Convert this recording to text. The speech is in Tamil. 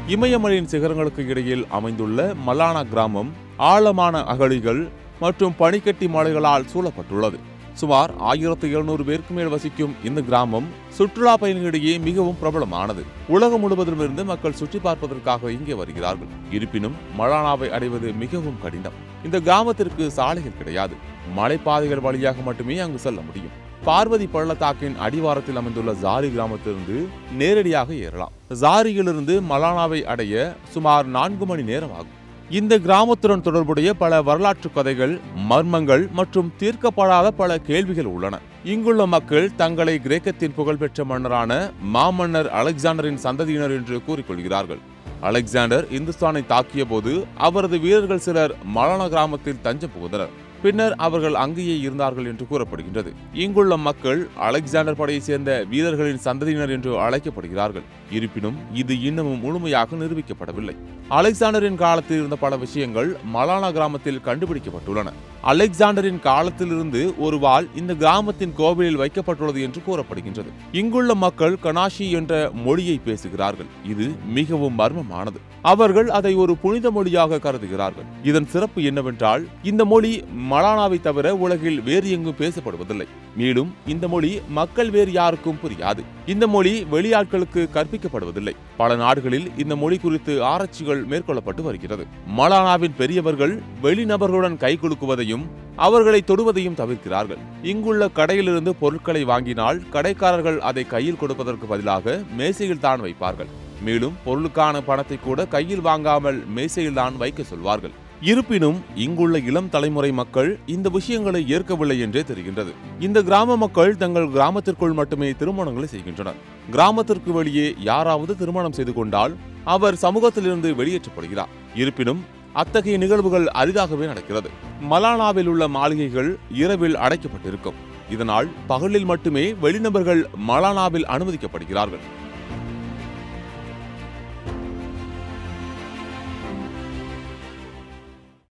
இமயமலையின் சிகரங்களுக்கு இடையில் அமைந்துள்ள மலானா கிராமம் ஆழமான அகழிகள் மற்றும் பனிக்கட்டி மலைகளால் சூழப்பட்டுள்ளது சுமார் ஆயிரத்து எழுநூறு பேருக்கு மேல் வசிக்கும் இந்த கிராமம் சுற்றுலா பயணிகளிடையே மிகவும் பிரபலமானது உலகம் முழுவதிலும் இருந்து மக்கள் சுற்றி பார்ப்பதற்காக இங்கே வருகிறார்கள் இருப்பினும் மலானாவை அடைவது மிகவும் கடினம் இந்த கிராமத்திற்கு சாலைகள் கிடையாது மலைப்பாதைகள் வழியாக மட்டுமே அங்கு செல்ல முடியும் பார்வதி பள்ளத்தாக்கின் அடிவாரத்தில் அமைந்துள்ள ஜாரி கிராமத்திலிருந்து நேரடியாக ஏறலாம் ஜாரியிலிருந்து மலானாவை அடைய சுமார் நான்கு மணி நேரம் ஆகும் இந்த கிராமத்துடன் தொடர்புடைய பல வரலாற்று கதைகள் மர்மங்கள் மற்றும் தீர்க்கப்படாத பல கேள்விகள் உள்ளன இங்குள்ள மக்கள் தங்களை கிரேக்கத்தின் புகழ்பெற்ற மன்னரான மாமன்னர் அலெக்சாண்டரின் சந்ததியினர் என்று கூறிக்கொள்கிறார்கள் அலெக்சாண்டர் இந்துஸ்தானை தாக்கிய போது அவரது வீரர்கள் சிலர் மலானா கிராமத்தில் தஞ்சம் புகுந்தனர் பின்னர் அவர்கள் அங்கேயே இருந்தார்கள் என்று கூறப்படுகின்றது இங்குள்ள மக்கள் அலெக்சாண்டர் படையைச் சேர்ந்த வீரர்களின் சந்ததியினர் என்று அழைக்கப்படுகிறார்கள் இருப்பினும் இது இன்னமும் முழுமையாக நிரூபிக்கப்படவில்லை அலெக்சாண்டரின் காலத்தில் இருந்த பல விஷயங்கள் மலானா கிராமத்தில் கண்டுபிடிக்கப்பட்டுள்ளன அலெக்சாண்டரின் காலத்திலிருந்து ஒரு வாள் இந்த கிராமத்தின் கோவிலில் வைக்கப்பட்டுள்ளது என்று கூறப்படுகின்றது இங்குள்ள மக்கள் கனாஷி என்ற மொழியை பேசுகிறார்கள் இது மிகவும் மர்மமானது அவர்கள் அதை ஒரு புனித மொழியாக கருதுகிறார்கள் இதன் சிறப்பு என்னவென்றால் இந்த மொழி மலானாவை தவிர உலகில் வேறு எங்கும் பேசப்படுவதில்லை மேலும் இந்த மொழி மக்கள் வேறு யாருக்கும் புரியாது இந்த மொழி வெளியாட்களுக்கு கற்பிக்கப்படுவதில்லை பல நாடுகளில் இந்த மொழி குறித்து ஆராய்ச்சிகள் மேற்கொள்ளப்பட்டு வருகிறது மலானாவின் பெரியவர்கள் வெளிநபர்களுடன் கை குலுக்குவதையும் அவர்களை தொடுவதையும் தவிர்க்கிறார்கள் இங்குள்ள கடையிலிருந்து பொருட்களை வாங்கினால் கடைக்காரர்கள் அதை கையில் கொடுப்பதற்கு பதிலாக மேசையில் தான் வைப்பார்கள் மேலும் பொருளுக்கான பணத்தை கூட கையில் வாங்காமல் மேசையில் தான் வைக்க சொல்வார்கள் இருப்பினும் இங்குள்ள இளம் தலைமுறை மக்கள் இந்த விஷயங்களை ஏற்கவில்லை என்றே தெரிகின்றது இந்த கிராம மக்கள் தங்கள் கிராமத்திற்குள் மட்டுமே திருமணங்களை செய்கின்றனர் கிராமத்திற்கு வெளியே யாராவது திருமணம் செய்து கொண்டால் அவர் சமூகத்திலிருந்து வெளியேற்றப்படுகிறார் இருப்பினும் அத்தகைய நிகழ்வுகள் அரிதாகவே நடக்கிறது மலானாவில் உள்ள மாளிகைகள் இரவில் அடைக்கப்பட்டிருக்கும் இதனால் பகலில் மட்டுமே வெளிநபர்கள் மலானாவில் அனுமதிக்கப்படுகிறார்கள்